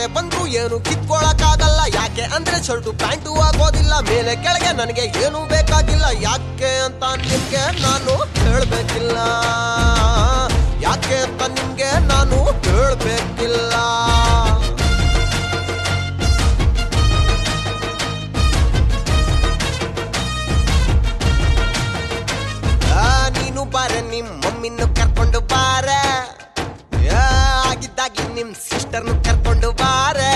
ಯಾರೇ ಬಂದ್ರು ಏನು ಕಿತ್ಕೊಳಕ್ಕಾಗಲ್ಲ ಯಾಕೆ ಅಂದ್ರೆ ಶರ್ಟು ಪ್ಯಾಂಟು ಆಗೋದಿಲ್ಲ ಮೇಲೆ ಕೆಳಗೆ ನನಗೆ ಏನು ಬೇಕಾಗಿಲ್ಲ ಯಾಕೆ ಅಂತ ನಿಮ್ಗೆ ನಾನು ಹೇಳ್ಬೇಕಿಲ್ಲ ಯಾಕೆ ಅಂತ ನಿಮ್ಗೆ ನಾನು ಹೇಳ್ಬೇಕಿಲ್ಲ ಆ, ನೀನು ಬಾರೆ ನಿಮ್ ಮಮ್ಮಿನ್ನು ಕರ್ಕೊಂಡು ಬಾರೆ ಆ, ಆಗಿದ್ದಾಗಿ ನಿಮ್ ಸಿಸ್ಟರ್ನು ಕರ್ಕೊಂಡು ಬಾರೆ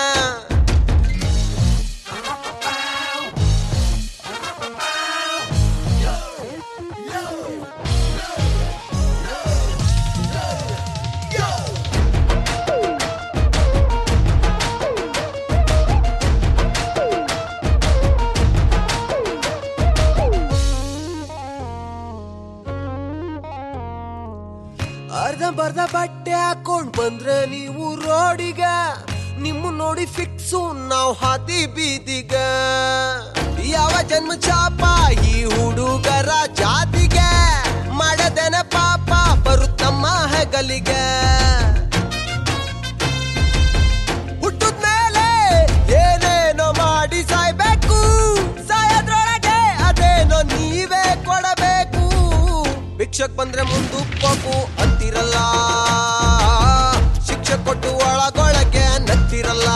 ಅರ್ಧ ಬರ್ಧ ಬಟ್ಟೆ ಹಾಕೊಂಡ್ ಬಂದ್ರೆ ನೀವು ರೋಡಿಗೆ ನಿಮ್ಮ ನೋಡಿ ಫಿಕ್ಸು ನಾವು ಹಾದಿ ಬೀದಿಗ ಯಾವ ಜನ್ಮ ಚಾಪ ಈ ಹುಡುಗರ ಜಾತಿಗೆ ಮಾಡದೇನೆ ಪಾಪ ಬರುತ್ತಮ್ಮ ಹೆಗಲಿಗೆ ಹುಟ್ಟದ್ಮೇಲೆ ಏನೇನೋ ಮಾಡಿ ಸಾಯ್ಬೇಕು ಸಾಯೋದ್ರೊಳಗೆ ಅದೇನೋ ನೀವೇ ಕೊಡಬೇಕು ಭಿಕ್ಷಕ್ ಬಂದ್ರೆ ಮುಂದಕ್ಕೋಕು ಅಂತಿರಲ್ಲ ಶಿಕ್ಷೆ ಕೊಟ್ಟು ಒಳಗೊಳಗೆ ನಗ್ತಿರಲ್ಲ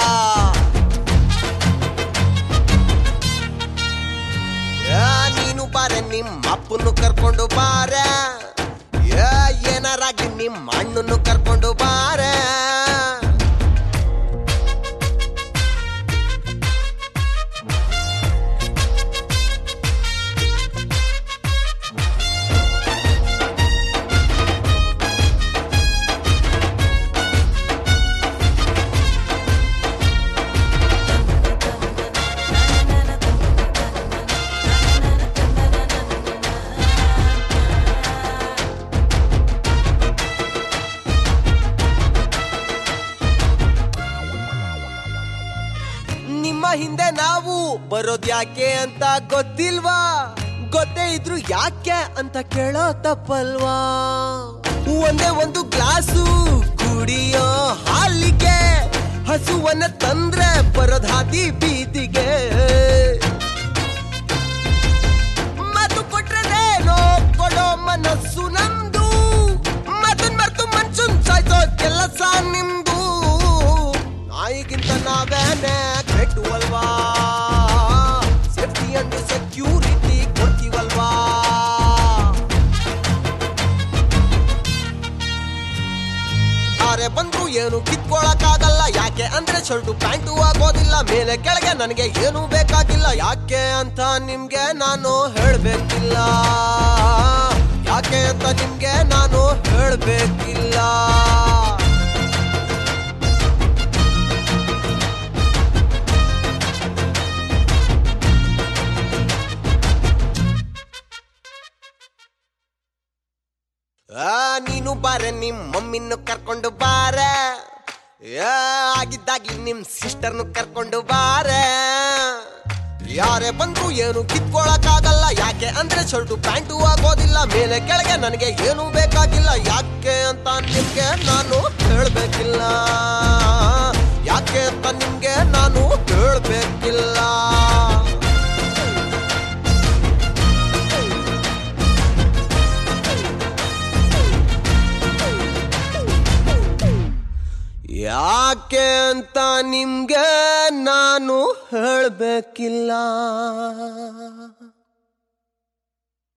ಯಾ, ನೀನು ಬಾರೆ ನಿಮ್ಮ ಅಪ್ಪನ್ನು ಕರ್ಕೊಂಡು ಬಾರೆ ಯಾ, ಏನಾರಾಗಿ ನಿಮ್ಮ ಅಣ್ಣನ್ನು ಕರ್ಕೊಂಡು ಬಾರೆ ನಿಮ್ಮ ಹಿಂದೆ ನಾವು ಬರೋದ್ ಯಾಕೆ ಅಂತ ಗೊತ್ತಿಲ್ವಾ ಗೊತ್ತೇ ಇದ್ರು ಯಾಕೆ ಅಂತ ಕೇಳೋ ತಪ್ಪಲ್ವಾ ಒಂದೇ ಒಂದು ಗ್ಲಾಸು ಕುಡಿಯೋ ಹಾಲಿಗೆ ಹಸುವನ್ನ ತಂದ್ರೆ ಬರೋದ್ ಹಾದಿ ಬೀದಿಗೆ ಮಾತು ಕೊಟ್ರೇನೋ ಕೊಡೋ ಮನಸ್ಸು ನಮ್ದು ಮಾತನ್ ಮರ್ತು ಮನ್ಸುನ್ ಸಾಯ್ಸೋ ಕೆಲಸ ನಿಮ್ದು ನಾಯಿಗಿಂತ ನಾವೇನೆ ಕೆಟ್ಟುವಲ್ವಾ ಸೇಫ್ಟಿ ಅಂಡ್ ಸೆಕ್ಯೂರಿಟಿ ಕೊಡ್ತೀವಲ್ವಾ ಯಾರೇ ಬಂದ್ರು ಏನು ಕಿತ್ಕೊಳಕ್ಕಾಗಲ್ಲ ಯಾಕೆ ಅಂದ್ರೆ ಶರ್ಟು ಪ್ಯಾಂಟು ಆಗೋದಿಲ್ಲ ಮೇಲೆ ಕೆಳಗೆ ನನಗೆ ಏನು ಬೇಕಾಗಿಲ್ಲ ಯಾಕೆ ಅಂತ ನಿಮ್ಗೆ ನಾನು ಹೇಳ್ಬೇಕಿಲ್ಲ ಯಾಕೆ ಅಂತ ನಿಮ್ಗೆ ನಾನು ಹೇಳ್ಬೇಕಿಲ್ಲ ಆ, ನೀನು ಬಾರೆ ನಿಮ್ ಮಮ್ಮಿನ್ನು ಕರ್ಕೊಂಡು ಬಾರೆ ಆ, ಆಗಿದ್ದಾಗಿ ನಿಮ್ ಸಿಸ್ಟರ್ನು ಕರ್ಕೊಂಡು ಬಾರೆ ಯಾರೇ ಬಂದ್ರು ಏನು ಕಿತ್ಕೊಳಕ್ಕಾಗಲ್ಲ ಯಾಕೆ ಅಂದ್ರೆ ಶರ್ಟು ಪ್ಯಾಂಟು ಆಗೋದಿಲ್ಲ ಮೇಲೆ ಕೆಳಗೆ ನನಗೆ ಏನು ಬೇಕಾಗಿಲ್ಲ ಯಾಕೆ ಅಂತ ನಿಮ್ಗೆ ನಾನು ಹೇಳ್ಬೇಕಿಲ್ಲ ಯಾಕೆ ಅಂತ ನಿಮ್ಗೆ ನಾನು ಹೇಳ್ಬೇಕಿಲ್ಲ ಯಾಕೆ ಅಂತ ನಿಮ್ಗೆ ನಾನು ಹೇಳ್ಬೇಕಿಲ್ಲ